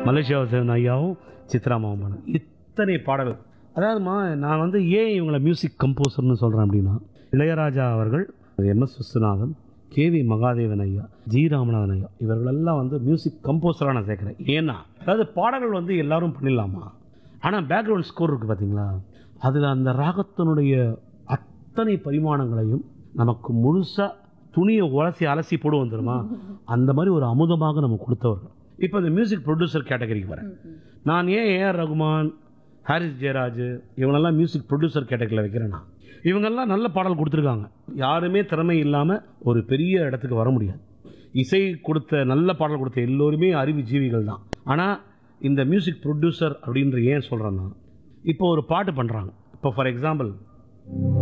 மலேசியாவாசன் ஐயாவும் சித்ராமாவும் பாடல் இத்தனை பாடல்கள் அதாவதுமா நான் வந்து ஏன் இவங்களை மியூசிக் கம்போசர்னு சொல்கிறேன் அப்படின்னா இளையராஜா அவர்கள் M S Viswanathan K V Mahadevan ஐயா ஜி ராமநாதன் ஐயா இவர்களெல்லாம் வந்து மியூசிக் கம்போசராக நான் சேர்க்குறேன் ஏன்னா அதாவது பாடல்கள் வந்து எல்லாரும் பண்ணிடலாமா ஆனால் பேக்ரவுண்ட் ஸ்கோர் இருக்குது பார்த்தீங்களா அதில் அந்த ராகத்தினுடைய அத்தனை பரிமாணங்களையும் நமக்கு முழுசாக துணியை உரசி அலசி போடுவோம் தெரியுமா அந்த மாதிரி ஒரு அமுதமாக நம்ம கொடுத்தவர்கள் இப்போ இந்த மியூசிக் ப்ரொடியூசர் கேட்டகரிக்கு வரேன் நான் ஏன் ஏஆர் ரகுமான் ஹாரிஸ் ஜெயராஜ் இவங்களெல்லாம் மியூசிக் ப்ரொடியூசர் கேட்டகரியில் வைக்கிறேன்னா இவங்கெல்லாம் நல்ல பாடல் கொடுத்துருக்காங்க யாருமே திறமை இல்லாமல் ஒரு பெரிய இடத்துக்கு வர முடியாது இசை கொடுத்த நல்ல பாடல் கொடுத்த எல்லோருமே அறிவு ஜீவிகள் தான் ஆனால் இந்த மியூசிக் ப்ரொடியூசர் அப்படின்ற ஏன் சொல்கிறேன்னா இப்போ ஒரு பாட்டு பண்ணுறாங்க இப்போ ஃபார் எக்ஸாம்பிள்